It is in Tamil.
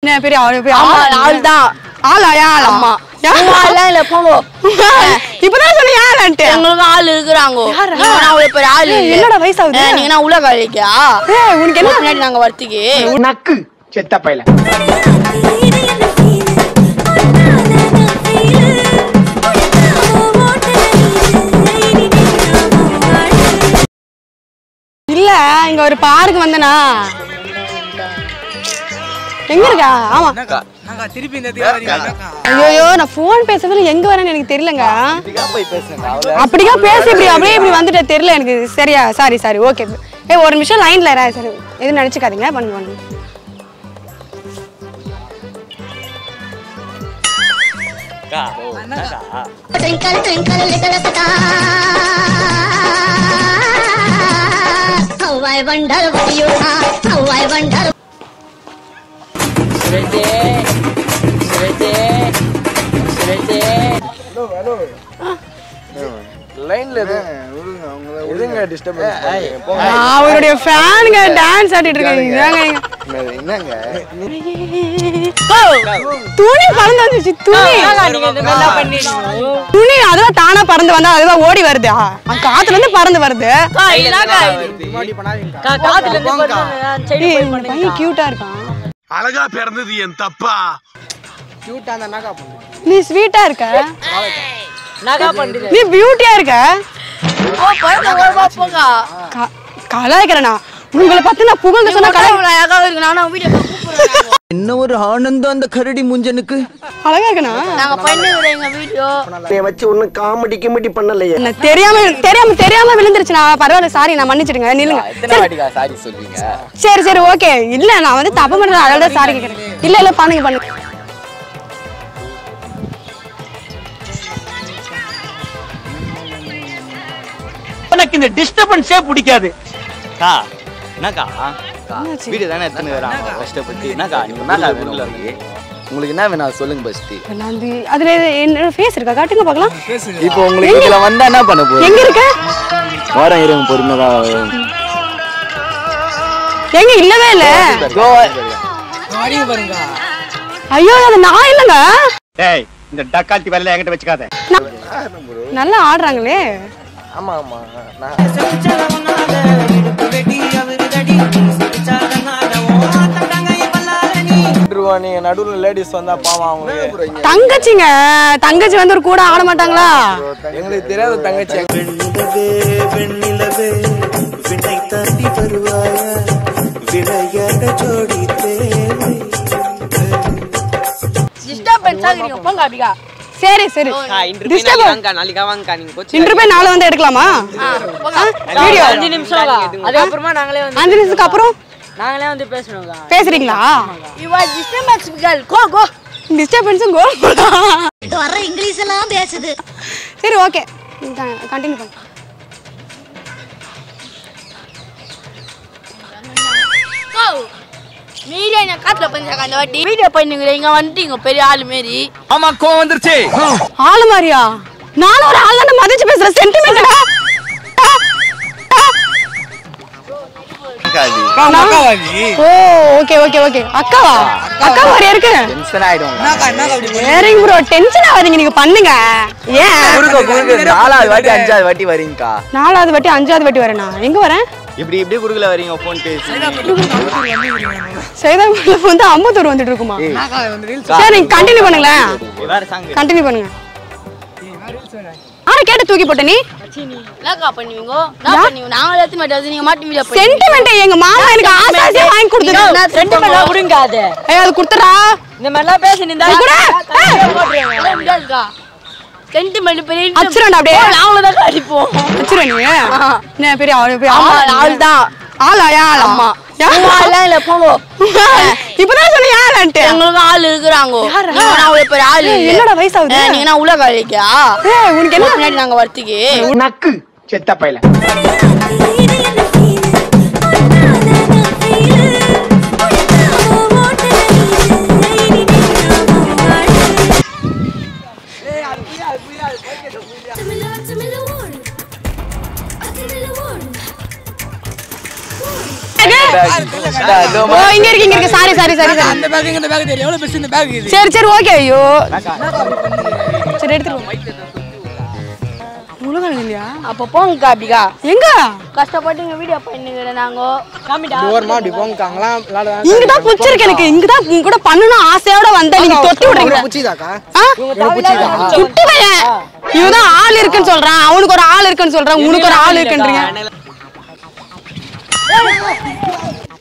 என்ன பெரிய ஆளு பெரிய ஆமா ஆளா ஆள் தான் ஆளா ஏன் ஆளா ஆமா ஏன் உங்க ஆள்லாம் இல்ல போங்க இப்பதான் சொன்ன ஏன்ட்டு எங்களுக்கு ஆள் இருக்கிறாங்க யாரா? நீங்க நான் அவ்வளவு பெரிய ஆள் இல்ல. என்னடா வயசாகுது? ஏ, நீங்க நான் உலக வேலைக்கா ஏய், உனக்கு என்ன பின்னாடி நாங்க வரத்துக்கு நக்கு செத்த பையல இல்ல இங்க ஒரு பார்க் வந்தனா எங்க இருக்கா ஆமா நாங்க திருப்பி இந்த தேவாரி ஐயோ நான் ஃபோன் பேசுறதுல எங்க வரேன்னு எனக்கு தெரியலங்க போய் பேசுங்க அவ்வளோ அப்படியா பேசி இப்படி அப்படியே இப்படி வந்துட்டு தெரியல எனக்கு சரியா சாரி சாரி ஓகே ஏய் ஒரு நிமிஷம் லைன்ல இரு சரி எதுவும் நினைச்சுக்காதீங்க பண்ணுங்க பண்ணுங்க Twinkle, twinkle, little star. How I wonder what you are. How I wonder. லைன்ல எதுங்க டிஸ்டர்பன்ஸ் போங்க நான் அவருடைய ஃபேனுங்க டான்ஸ் ஆடிட்டு இருக்காங்க இதாங்க நீங்க. என்னங்க துணி பறந்து வந்துச்சு துணி துணி அதெல்லாம் தானா பறந்து வந்தா அதுவா ஓடி வருது ஆ, காத்துல இருந்து பறந்து வருது முன்னாடி பண்ணாதீங்க ஏய், இந்த பையன் கியூட்டா இருக்கான் அழகா பிறந்தது என் தப்பா கியூட்டா அந்த நகா பண்ணு நீ ஸ்வீட்டா இருக்க நீ பியூட்டியா இருக்க போங்க க- கலாய்க்கிறேனா உங்களை பார்த்து நான் புகழ்ந்து சொன்னா கலாய் அழகா இருக்கு நான் வீடியோ கூப்பிடுறேன் என்ன ஒரு ஆனந்தம் அந்த கரடி முஞ்சனுக்கு அழகா இருக்கனா நாங்க பண்ணுகிறோம் எங்க வீடியோ வச்சு ஒன்னும் காமெடி கிமெடி பண்ணலையே என்ன தெரியாம தெரியாம தெரியாம விழுந்துருச்சு நான் பரவாயில்ல சாரி நான் மன்னிச்சிடுங்க நில்லுங்க எத்தனை வாட்டிக்கா சாரி சொல்வீங்க சரி சரி ஓகே இல்ல நான் வந்து தப்பு பண்றது அதோட சாரி கேக்குறேன் இல்ல இல்ல பண்ணுங்க பண்ணுங்க எனக்கு இந்த டிஸ்டர்பன்ஸே பிடிக்காது கா என்னக்கா வீடு தானே எத்தனை வராங்க கஷ்டப்பட்டு என்னக்கா நீங்க என்னக்கா வேணும் உங்களுக்கு உங்களுக்கு என்ன வேணும் அது சொல்லுங்க ஃபர்ஸ்ட் நான் வந்து அதுல என்னோட ஃபேஸ் இருக்கா காட்டுங்க பார்க்கலாம் இப்போ உங்களுக்கு இதுல வந்தா என்ன பண்ண போறீங்க எங்க இருக்க வாரம் இருங்க பொறுமையா எங்க இல்லவே இல்ல அடிங்க பாருங்க ஐயோ அது நான் இல்லங்க டேய் இந்த டக்கால்ட்டி வேலையில என்கிட்ட வச்சுக்காத நல்லா ஆடுறாங்களே ஆமா ஆமா நான் நீங்க நடுவுல லேடிஸ் வந்தா பாவம் அவங்களுக்கு தங்கச்சிங்க தங்கச்சி வந்து ஒரு கூட ஆட மாட்டாங்களா எங்களுக்கு தெரியாத தங்கச்சி டிஸ்டர்பன்ஸ் ஆகுறீங்க போங்க அப்படிக்கா சரி சரி டிஸ்டர்ப் நாளைக்கு வாங்க நீங்க இன்று போய் நாளை வந்து எடுக்கலாமா வீடியோ அஞ்சு நிமிஷம் அதுக்கப்புறமா நாங்களே வந்து அஞ்சு நிமிஷத்துக்கு அப்புறம் நாங்களே வந்து பேசணுங்க பேசுறீங்களா you are disturbance girl go go டிஸ்டர்பன்ஸும் கோல் வர இங்கிலீஷ் எல்லாம் பேசுது சரி ஓகே கண்டினியூ பண்ணு கோ மீடியா என்ன காத்துல பண்ணிருக்காங்க அந்த வாட்டி வீடியோ பண்ணுங்க இங்க வந்துட்டீங்க பெரிய ஆளு மாரி ஆமா கோவம் வந்துருச்சு ஆளு மாதிரியா நானும் ஒரு ஆள் தானே மதிச்சு பேசுறேன் சென்டிமெண்டா ஓ ஓகே ஓகே ஓகே அக்காவா அக்கா மாதிரியா இருக்கு டென்ஷன் ஆயிடுவாங்க சரிங்க ப்ரோ டென்ஷன் ஆகாதீங்க நீங்க பண்ணுங்க ஏன் குறுக்க குறுக்க நாலாவது வாட்டி அஞ்சாவது வாட்டி வரீங்கக்கா நாலாவது வாட்டி அஞ்சாவது வாட்டி வரேனா எங்க வரேன் இப்படி இப்படி குறுக்கல வரீங்க ஃபோன் பேசி சைதாபுரியில வந்து அம்பத்தூர் வந்துட்டு இருக்குமா சரி நீங்க கண்டினியூ பண்ணுங்களேன் வேற சாங் கண்டினியூ பண்ணுங்க ஆனா கேட்டு தூக்கி போட்ட நீ என்னக்கா பண்ணுவீங்க நான் பண்ணுவீங்க நாங்க எல்லாத்தையும் மாட்டாது நீங்க மாட்டி மீடியா சென்டிமெண்ட் எங்க மாமா எனக்கு ஆசாசியா வாங்கி கொடுத்தது சென்டிமெண்ட் கொடுங்க அது ஏய் அது கொடுத்துறா இந்த மாதிரிலாம் பேசி நின்றா கூட ஏய், முடியாதுக்கா சென்டிமெண்ட் பெரிய அடிச்சிருவேன்டா அப்படியே. நாங்களும் தான் அடிப்போம் வச்சிரு நீ என்ன பெரிய ஆளு பெரிய ஆமா ஆளா ஆள் தான் ஆளா ஏன் ஆளா ஆமா ஏன் உங்க ஆள்லாம் இல்ல போங்க இப்பதான் சொன்ன ஏன்ட்டு எங்களுக்கு ஆள் இருக்கிறாங்க நீங்க நான் அவ்வளவு பெரிய ஆள் இல்ல. என்னடா வயசாகுது? ஏ, நீங்க நான் உலக வேலைக்கா ஏய், உனக்கு என்ன பின்னாடி நாங்க வரத்துக்கு நக்கு செத்த பையல ஓ இங்க இருக்கு இங்க இருக்கு சாரி சாரி சாரி சாரி அந்த பேக் இந்த பேக் தெரியும் எவ்வளவு பெருசு இந்த பேக் இது சரி சரி ஓகே ஐயோ சரி எடுத்துருவோம் உலகம் இல்லையா அப்போ போங்கக்கா அப்படிக்கா எங்க கஷ்டப்பட்டு இங்க வீடியோ பண்ணுங்கிற நாங்க காமிடா ஓரமா அப்படி போங்கக்காங்களாம் விளாட இங்க தான் புடிச்சிருக்கு எனக்கு இங்க தான் உங்க கூட பண்ணணும் ஆசையோட வந்தேன் நீங்க தொத்தி விடுறீங்க புச்சிதாக்கா ஆ? குட்டி பையன் இவதான் ஆள் இருக்குன்னு சொல்றான் அவனுக்கு ஒரு ஆள் இருக்குன்னு சொல்றான் உனக்கு ஒரு ஆள் இருக்குன்றீங்க